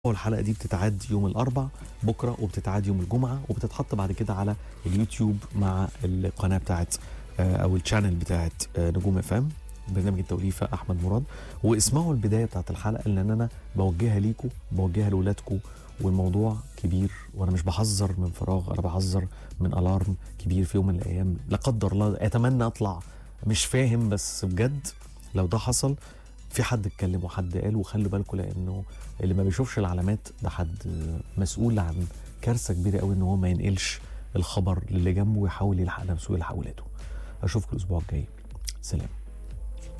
والحلقه دي بتتعاد يوم الاربع بكره وبتتعاد يوم الجمعه وبتتحط بعد كده على اليوتيوب مع القناه بتاعت آه، او الشانل بتاعت آه، نجوم اف ام برنامج التوليفه احمد مراد واسمعوا البدايه بتاعت الحلقه لان انا بوجهها ليكم بوجهها لاولادكم والموضوع كبير وانا مش بحذر من فراغ انا بحذر من الارم كبير في يوم من الايام لا قدر الله اتمنى اطلع مش فاهم بس بجد لو ده حصل في حد اتكلم وحد قال وخلوا بالكم لانه اللي ما بيشوفش العلامات ده حد مسؤول عن كارثه كبيره قوي ان هو ما ينقلش الخبر للي جنبه ويحاول يلحق نفسه ويلحق ولاده اشوفكم الاسبوع الجاي سلام